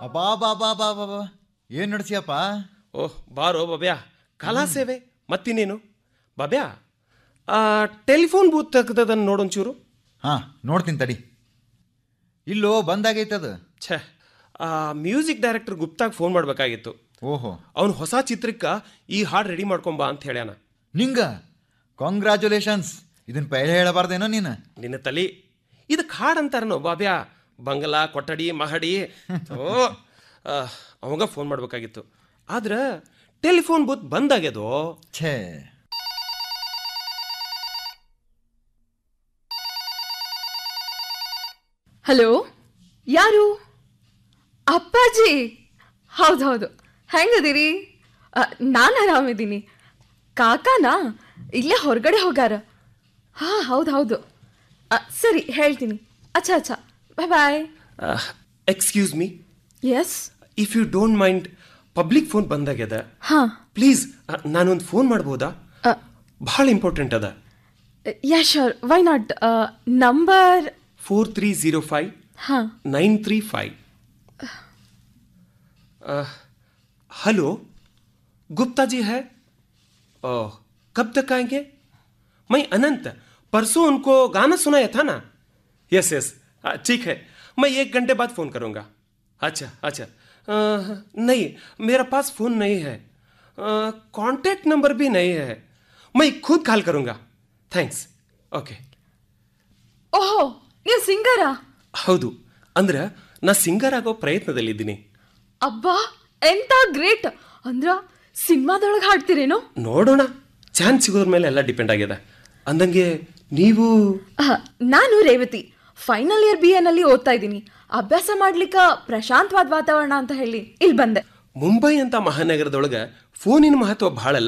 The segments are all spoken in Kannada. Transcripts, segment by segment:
ಅಬಾ ಬಾ ಬಾ ಬಾ ಬಾ ಬಾ ಏನು ನಡ್ಸಿಯಪ್ಪ ಓಹ್ ಬಾರೋ ಬಾಬ್ಯಾ ಕಲಾ ಸೇವೆ ಮತ್ತಿನ್ನೇನು ಬಾಬ್ಯಾ ಆ ಟೆಲಿಫೋನ್ ಬೂತ್ ತೆಗ್ದದನ್ನು ನೋಡೊಂಚೂರು ಹಾಂ ನೋಡ್ತೀನಿ ತಡಿ ಇಲ್ಲೋ ಬಂದಾಗೈತದ ಛೇ ಆ ಮ್ಯೂಸಿಕ್ ಡೈರೆಕ್ಟರ್ ಗುಪ್ತಾಗ ಫೋನ್ ಮಾಡಬೇಕಾಗಿತ್ತು ಓಹೋ ಅವನು ಹೊಸ ಚಿತ್ರಕ್ಕೆ ಈ ಹಾಡು ರೆಡಿ ಮಾಡ್ಕೊಂಬಾ ಅಂತ ಹೇಳ್ಯಾನ ನಿಂಗ ಕಾಂಗ್ರ್ಯಾಚುಲೇಷನ್ಸ್ ಇದನ್ನ ಪೈಲೆ ಹೇಳಬಾರ್ದೇನೋ ನೀನು ನಿನ್ನ ತಲಿ ಇದಕ್ಕೆ ಹಾಡು ಅಂತಾರನೋ ಬಾಬ್ಯಾ ಬಂಗಲಾ ಕೊಠಡಿ ಮಹಡಿ ಓ ಆ, ಅವಾಗ ಫೋನ್ ಮಾಡಬೇಕಾಗಿತ್ತು ಆದ್ರೆ ಟೆಲಿಫೋನ್ ಬೂತ್ ಬಂದಾಗ್ಯದೋ ಛೇ ಹಲೋ ಯಾರು ಅಪ್ಪಾಜಿ ಹೌದು ಹೌದು ಹೆಂಗದಿರಿ ನಾನು ಆರಾಮಿದ್ದೀನಿ ಕಾಕಾನಾ ಇಲ್ಲೇ ಹೊರಗಡೆ ಹೋಗಾರ ಹಾಂ ಹೌದು ಹೌದು ಆ, ಸರಿ ಹೇಳ್ತೀನಿ ಅಚ್ಚಾ ಅಚ್ಚಾ bye bye excuse me yes if you don't mind public phone ಬಂದಾಗ್ಯದ ಹಾಂ ಪ್ಲೀಸ್ ನಾನೊಂದು ಫೋನ್ ಮಾಡ್ಬೋದಾ ಭಾಳ ಇಂಪಾರ್ಟೆಂಟ್ ಅದ yeah sure why not number four three zero five ಹಾಂ nine three five hello Gupta ji है ओह कब तक आएंगे मैं अनंत परसों उनको गाना सुनाया था ना यस यस ठीक है मैं एक घंटे बाद फ़ोन करूँगा अच्छा अच्छा अ, नहीं मेरा पास फ़ोन नहीं है कांटेक्ट नंबर भी नहीं है मैं खुद कॉल करूँगा थैंक्स ओके ಓಹೋ ನೀವು ಸಿಂಗರಾ ಹೌದು ಅಂದ್ರೆ ನಾ ಸಿಂಗರ್ ಆಗೋ ಪ್ರಯತ್ನದಲ್ಲಿದ್ದೀನಿ ಅಬ್ಬಾ ಎಂತ ಗ್ರೇಟ್ ಅಂದ್ರ ಸಿನಿಮಾದೊಳಗೆ ಹಾಡ್ತೀರೇನೋ ನೋಡೋಣ ಚಾನ್ಸ್ ಸಿಗೋದ್ರ ಮೇಲೆ ಎಲ್ಲ ಡಿಪೆಂಡ್ ಆಗ್ಯದ ಅಂದಂಗೆ ನೀವು ಅಹ್, ನಾನು ರೇವತಿ ಫೈನಲ್ ಇಯರ್ ಬಿ ಎನಲ್ಲಿ ಓದ್ತಾ ಇದ್ದೀನಿ ಅಭ್ಯಾಸ ಮಾಡ್ಲಿಕ್ಕ ಪ್ರಶಾಂತವಾದ ವಾತಾವರಣ ಅಂತ ಹೇಳಿ ಇಲ್ಲಿ ಬಂದೆ ಮುಂಬೈ ಅಂತ ಮಹಾನಗರದೊಳಗ ಫೋನಿನ ಮಹತ್ವ ಭಾಳಲ್ಲ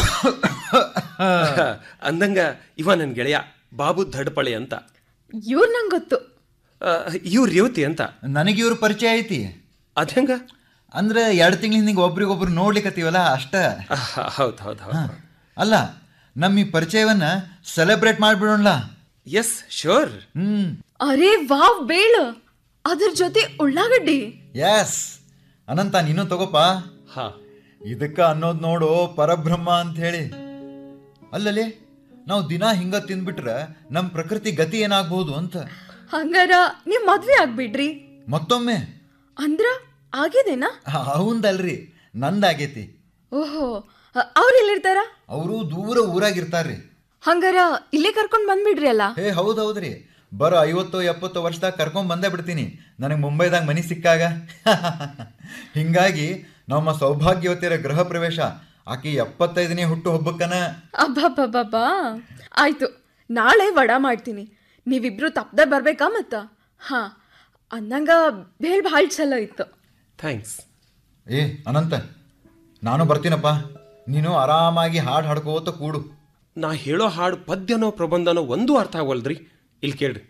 ಅಂದಂಗ ಇವ ನನ್ನ ಗೆಳೆಯ ಬಾಬು ಧಡ್ಪಳೆ ಅಂತ ಇವ್ರು ನಂಗೆ ಗೊತ್ತು ಇವ್ ರೇವತಿ ಅಂತ ನನಗೆ ಇವ್ರ ಪರಿಚಯ ಐತಿ ಅದಂಗ ಅಂದ್ರೆ ಎರಡು ತಿಂಗಳಿಂದ ಹಿಂಗೆ ಒಬ್ರಿಗೊಬ್ರು ನೋಡ್ಲಿಕ್ಕತ್ತೀವಲ್ಲ ಅಷ್ಟ ಹೌದು ಹೌದು ಹೌದು ಅಲ್ಲ ನಮ್ಮ ಈ ಪರಿಚಯವನ್ನ ಸೆಲೆಬ್ರೇಟ್ ಮಾಡ್ಬಿಡೋಣ ಎಸ್ ಶೋರ್ ಹ್ಮ್ ಅರೇ ವಾವ್ ಬೇಳ ಅದ್ರ ಜೊತೆ ಉಳ್ಳಾಗಡ್ಡಿ ಎಸ್ ಅನಂತ ನೀನು ತಗೋಪ ಹಾ ಇದಕ್ಕ ಅನ್ನೋದು ನೋಡು ಪರಬ್ರಹ್ಮ ಅಂತ ಹೇಳಿ ಅಲ್ಲಲ್ಲಿ ನಾವು ದಿನ ಹಿಂಗ ತಿಂದ್ಬಿಟ್ರೆ ನಮ್ಮ ಪ್ರಕೃತಿ ಗತಿ ಏನಾಗ್ಬೋದು ಅಂತ ಹಂಗಾರ ನೀವ್ ಮದ್ವೆ ಆಗ್ಬಿಡ್ರಿ ಮತ್ತೊಮ್ಮೆ ಅಂದ್ರ ಆಗಿದೇನಾ ಅವಂದಲ್ರಿ ನಂದಾಗೈತಿ ಓಹೋ ಅವ್ರು ಎಲ್ಲಿರ್ತಾರ ಅವರು ದೂರ ಊರಾಗಿರ್ತಾರ್ರಿ ಹಂಗಾರ ಇಲ್ಲೇ ಕರ್ಕೊಂಡ್ ಬಂದ್ಬಿಡ್ರಿ ಅಲ್ಲ ಹೇ ಹೌದು ಹೌದ್ರಿ ಬರೋ ಐವತ್ತು ಎಪ್ಪತ್ತು ವರ್ಷದಾಗ ಕರ್ಕೊಂಡ್ ಬಂದೇ ಬಿಡ್ತೀನಿ ನನಗೆ ಮುಂಬೈದಾಗ ಮನಿ ಸಿಕ್ಕಾಗ ಹಿಂಗಾಗಿ ನಮ್ಮ ಸೌಭಾಗ್ಯವತಿಯರ ಗೃಹ ಪ್ರವೇಶ ಆಕಿ ಎಪ್ಪತ್ತೈದನೇ ಹುಟ್ಟು ಹಬ್ಬಕ್ಕನ ಅಬ್ಬಬ್ಬಬ್ಬಬ್ಬಾ ಆಯ್ತು ನಾಳೆ ವಡ ಮಾಡ್ತೀನಿ ನೀವಿಬ್ರು ತಪ್ಪದೆ ಬರ್ಬೇಕಾ ಮತ್ತ ಹಾ ಅಂದಂಗ ಬೇಳ್ ಭಾಳ ಚಲೋ ಇತ್ತು ಥ್ಯಾಂಕ್ಸ್ ಏ ಅನಂತ ನಾನು ಬರ್ತೀನಪ್ಪ ನೀನು ಆರಾಮಾಗಿ ಹಾಡು ಹಾಡ್ಕೋತ ಕೂಡು ನಾ ಹೇಳೋ ಹಾಡು ಪದ್ಯನೋ ಪ್ರಬಂಧನೋ ಒಂದೂ ಅರ್ಥ ಆಗವಲ್ದ್ರಿ ಇಲ್ಲಿ ಕೇಳ್ರಿ